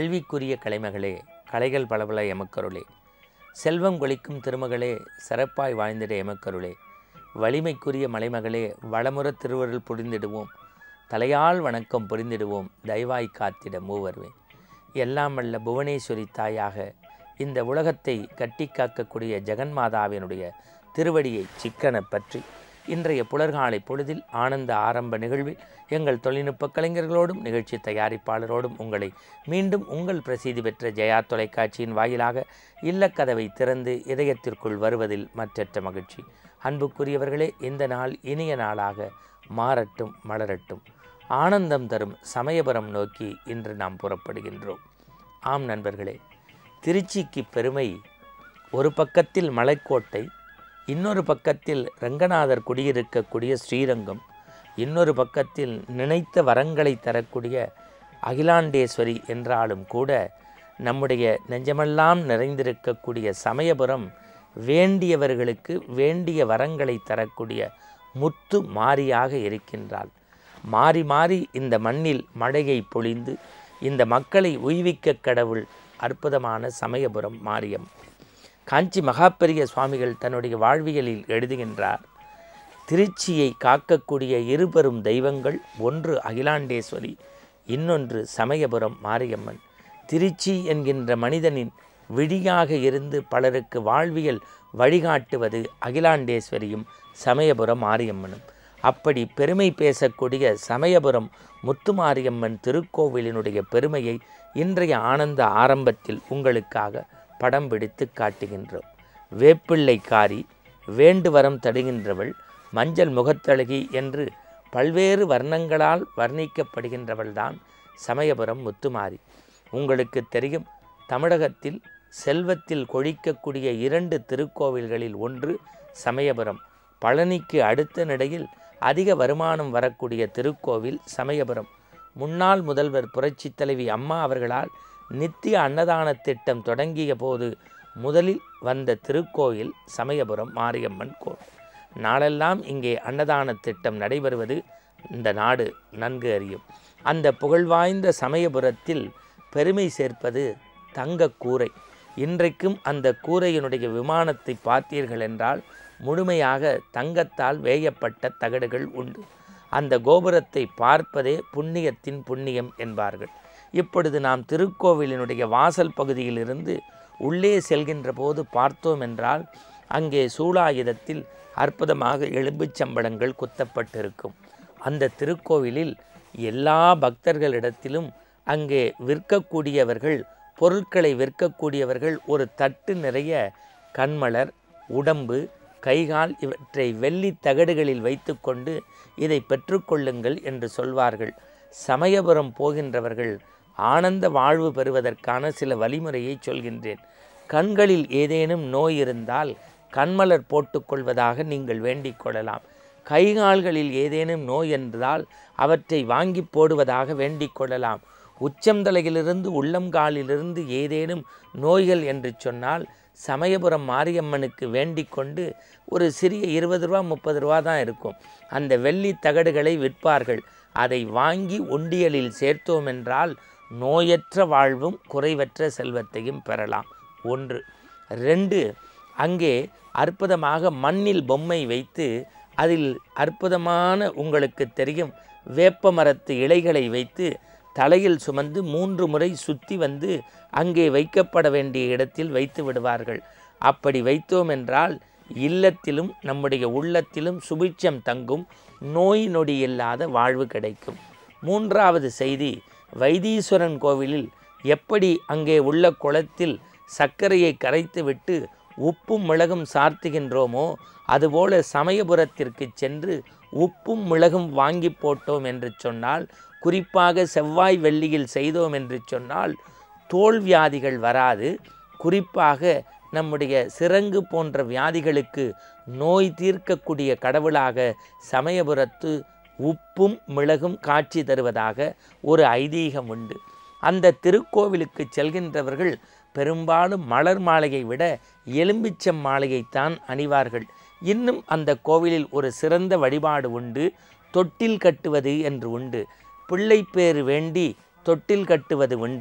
கல்விக்குரிய கலைமகளே கலைகள் பலபல எமக்கருளே செல்வம் கொளிக்கும் திருமகளே சிறப்பாய் வாழ்ந்திட எமக்கருளே வலிமைக்குரிய மலைமகளே வளமுற திருவருள் புரிந்திடுவோம் தலையால் வணக்கம் புரிந்திடுவோம் தயவாய் காத்திட மூவர்வே எல்லாம் வல்ல புவனேஸ்வரி தாயாக இந்த உலகத்தை கட்டி காக்கக்கூடிய ஜெகன்மாதாவினுடைய திருவடியை சிக்கன பற்றி இன்றைய புலர்காலை பொழுதில் ஆனந்த ஆரம்ப நிகழ்வில் எங்கள் தொழில்நுட்ப கலைஞர்களோடும் நிகழ்ச்சி தயாரிப்பாளரோடும் உங்களை மீண்டும் உங்கள் பிரசித்தி பெற்ற ஜெயா தொலைக்காட்சியின் வாயிலாக இல்லக்கதவை திறந்து இதயத்திற்குள் வருவதில் மற்றற்ற மகிழ்ச்சி அன்புக்குரியவர்களே இந்த நாள் இனிய நாளாக மாறட்டும் மலரட்டும் ஆனந்தம் தரும் சமயபுரம் நோக்கி இன்று நாம் புறப்படுகின்றோம் ஆம் நண்பர்களே திருச்சிக்கு பெருமை ஒரு பக்கத்தில் மலைக்கோட்டை இன்னொரு பக்கத்தில் ரங்கநாதர் குடியிருக்கக்கூடிய ஸ்ரீரங்கம் இன்னொரு பக்கத்தில் நினைத்த வரங்களை தரக்கூடிய அகிலாண்டேஸ்வரி என்றாலும் கூட நம்முடைய நெஞ்சமெல்லாம் நிறைந்திருக்கக்கூடிய சமயபுரம் வேண்டியவர்களுக்கு வேண்டிய வரங்களை தரக்கூடிய முத்து மாரியாக இருக்கின்றாள் மாறி மாறி இந்த மண்ணில் மழையை பொழிந்து இந்த மக்களை உய்விக்க கடவுள் அற்புதமான சமயபுரம் மாரியம் காஞ்சி மகாபெரிய சுவாமிகள் தன்னுடைய வாழ்வியலில் எழுதுகின்றார் திருச்சியை காக்கக்கூடிய இருபெரும் தெய்வங்கள் ஒன்று அகிலாண்டேஸ்வரி இன்னொன்று சமயபுரம் மாரியம்மன் திருச்சி என்கின்ற மனிதனின் விழியாக இருந்து பலருக்கு வாழ்வியல் வழிகாட்டுவது அகிலாண்டேஸ்வரியும் சமயபுரம் மாரியம்மனும் அப்படி பெருமை பேசக்கூடிய சமயபுரம் முத்துமாரியம்மன் திருக்கோவிலினுடைய பெருமையை இன்றைய ஆனந்த ஆரம்பத்தில் உங்களுக்காக படம் பிடித்து காட்டுகின்றோம் வேப்பிள்ளைக்காரி வேண்டுவரம் தடுகின்றவள் மஞ்சள் முகத்தழகி என்று பல்வேறு வர்ணங்களால் வர்ணிக்கப்படுகின்றவள்தான் சமயபுரம் முத்துமாரி உங்களுக்கு தெரியும் தமிழகத்தில் செல்வத்தில் கொழிக்கக்கூடிய இரண்டு திருக்கோவில்களில் ஒன்று சமயபுரம் பழனிக்கு அடுத்த நிலையில் அதிக வருமானம் வரக்கூடிய திருக்கோவில் சமயபுரம் முன்னாள் முதல்வர் புரட்சித் தலைவி அம்மா அவர்களால் நித்திய அன்னதான திட்டம் தொடங்கிய போது முதலில் வந்த திருக்கோயில் சமயபுரம் மாரியம்மன் கோவில் நாளெல்லாம் இங்கே அன்னதான திட்டம் நடைபெறுவது இந்த நாடு நன்கு அறியும் அந்த புகழ்வாய்ந்த சமயபுரத்தில் பெருமை சேர்ப்பது தங்க கூரை இன்றைக்கும் அந்த கூரையினுடைய விமானத்தை பார்த்தீர்கள் என்றால் முழுமையாக தங்கத்தால் வேயப்பட்ட தகடுகள் உண்டு அந்த கோபுரத்தை பார்ப்பதே புண்ணியத்தின் புண்ணியம் என்பார்கள் இப்பொழுது நாம் திருக்கோவிலினுடைய வாசல் பகுதியிலிருந்து உள்ளே செல்கின்ற போது பார்த்தோம் என்றால் அங்கே சூளாயுதத்தில் அற்புதமாக எலும்புச்சம்பளங்கள் குத்தப்பட்டிருக்கும் அந்த திருக்கோவிலில் எல்லா பக்தர்களிடத்திலும் அங்கே விற்கக்கூடியவர்கள் பொருட்களை விற்கக்கூடியவர்கள் ஒரு தட்டு நிறைய கண்மலர் உடம்பு கைகால் இவற்றை வெள்ளி தகடுகளில் வைத்துக்கொண்டு இதை பெற்றுக்கொள்ளுங்கள் என்று சொல்வார்கள் சமயபுரம் போகின்றவர்கள் ஆனந்த வாழ்வு பெறுவதற்கான சில வழிமுறையை சொல்கின்றேன் கண்களில் ஏதேனும் நோய் இருந்தால் கண்மலர் போட்டுக்கொள்வதாக நீங்கள் வேண்டிக் கொள்ளலாம் கைகால்களில் ஏதேனும் நோய் என்றால் அவற்றை வாங்கி போடுவதாக வேண்டிக் கொள்ளலாம் உச்சந்தலையிலிருந்து உள்ளங்காலிலிருந்து ஏதேனும் நோய்கள் என்று சொன்னால் சமயபுரம் மாரியம்மனுக்கு வேண்டிக் கொண்டு ஒரு சிறிய இருபது ரூபா முப்பது ரூபா தான் இருக்கும் அந்த வெள்ளி தகடுகளை விற்பார்கள் அதை வாங்கி உண்டியலில் சேர்த்தோம் என்றால் நோயற்ற வாழ்வும் குறைவற்ற செல்வத்தையும் பெறலாம் ஒன்று ரெண்டு அங்கே அற்புதமாக மண்ணில் பொம்மை வைத்து அதில் அற்புதமான உங்களுக்கு தெரியும் வேப்ப மரத்து இலைகளை வைத்து தலையில் சுமந்து மூன்று முறை சுற்றி வந்து அங்கே வைக்கப்பட வேண்டிய இடத்தில் வைத்து விடுவார்கள் அப்படி வைத்தோம் என்றால் இல்லத்திலும் நம்முடைய உள்ளத்திலும் சுபிட்சம் தங்கும் நோய் நொடி இல்லாத வாழ்வு கிடைக்கும் மூன்றாவது செய்தி வைத்தீஸ்வரன் கோவிலில் எப்படி அங்கே உள்ள குளத்தில் சர்க்கரையை கரைத்துவிட்டு உப்பும் மிளகும் சார்த்துகின்றோமோ அதுபோல சமயபுரத்திற்கு சென்று உப்பும் மிளகும் வாங்கி போட்டோம் என்று சொன்னால் குறிப்பாக செவ்வாய் வெள்ளியில் செய்தோம் என்று சொன்னால் தோல் வியாதிகள் வராது குறிப்பாக நம்முடைய சிரங்கு போன்ற வியாதிகளுக்கு நோய் தீர்க்கக்கூடிய கடவுளாக சமயபுரத்து உப்பும் மிளகும் காட்சி தருவதாக ஒரு ஐதீகம் உண்டு அந்த திருக்கோவிலுக்கு செல்கின்றவர்கள் பெரும்பாலும் மலர் மாலையை விட எலும்பிச்சம் மாலையைத்தான் அணிவார்கள் இன்னும் அந்த கோவிலில் ஒரு சிறந்த வழிபாடு உண்டு தொட்டில் கட்டுவது என்று உண்டு பிள்ளைப்பேறு வேண்டி தொட்டில் கட்டுவது உண்டு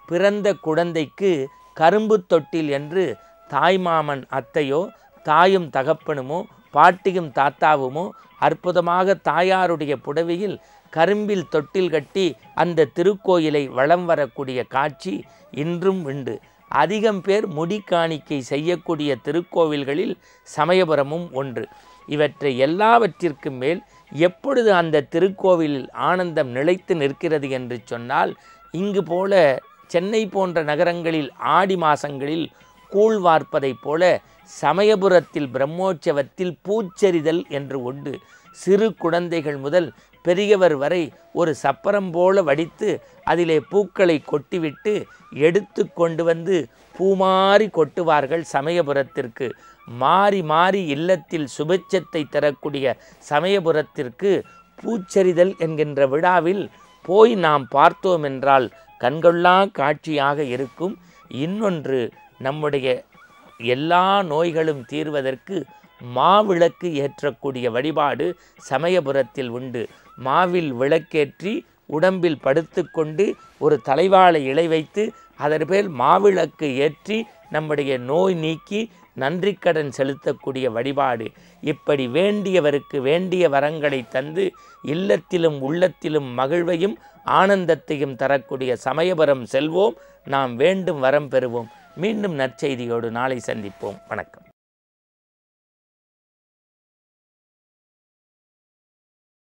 பிறந்த குழந்தைக்கு கரும்பு தொட்டில் என்று தாய்மாமன் அத்தையோ தாயும் தகப்பனுமோ பாட்டியும் தாத்தாவுமோ அற்புதமாக தாயாருடைய புடவையில் கரும்பில் தொட்டில் கட்டி அந்த திருக்கோயிலை வலம் வரக்கூடிய காட்சி இன்றும் உண்டு அதிகம் பேர் முடி காணிக்கை செய்யக்கூடிய திருக்கோவில்களில் சமயபுரமும் ஒன்று இவற்றை எல்லாவற்றிற்கும் மேல் எப்பொழுது அந்த திருக்கோவிலில் ஆனந்தம் நிலைத்து நிற்கிறது என்று சொன்னால் இங்கு போல சென்னை போன்ற நகரங்களில் ஆடி மாசங்களில் கூழ் வார்ப்பதைப் போல சமயபுரத்தில் பிரம்மோற்சவத்தில் பூச்செறிதல் என்று உண்டு சிறு குழந்தைகள் முதல் பெரியவர் வரை ஒரு சப்பரம் போல வடித்து அதிலே பூக்களை கொட்டிவிட்டு எடுத்து கொண்டு வந்து பூமாறி கொட்டுவார்கள் சமயபுரத்திற்கு மாறி மாறி இல்லத்தில் சுபிட்சத்தை தரக்கூடிய சமயபுரத்திற்கு பூச்செறிதல் என்கின்ற விழாவில் போய் நாம் பார்த்தோம் என்றால் கண்கொள்ளா காட்சியாக இருக்கும் இன்னொன்று நம்முடைய எல்லா நோய்களும் தீர்வதற்கு மாவிளக்கு ஏற்றக்கூடிய வழிபாடு சமயபுரத்தில் உண்டு மாவில் விளக்கேற்றி உடம்பில் படுத்துக்கொண்டு ஒரு தலைவாழை இலை வைத்து அதன் பேர் மாவிளக்கு ஏற்றி நம்முடைய நோய் நீக்கி நன்றிக்கடன் செலுத்தக்கூடிய வழிபாடு இப்படி வேண்டியவருக்கு வேண்டிய வரங்களை தந்து இல்லத்திலும் உள்ளத்திலும் மகிழ்வையும் ஆனந்தத்தையும் தரக்கூடிய சமயபுரம் செல்வோம் நாம் வேண்டும் வரம் பெறுவோம் மீண்டும் நற்செய்தியோடு நாளை சந்திப்போம் வணக்கம்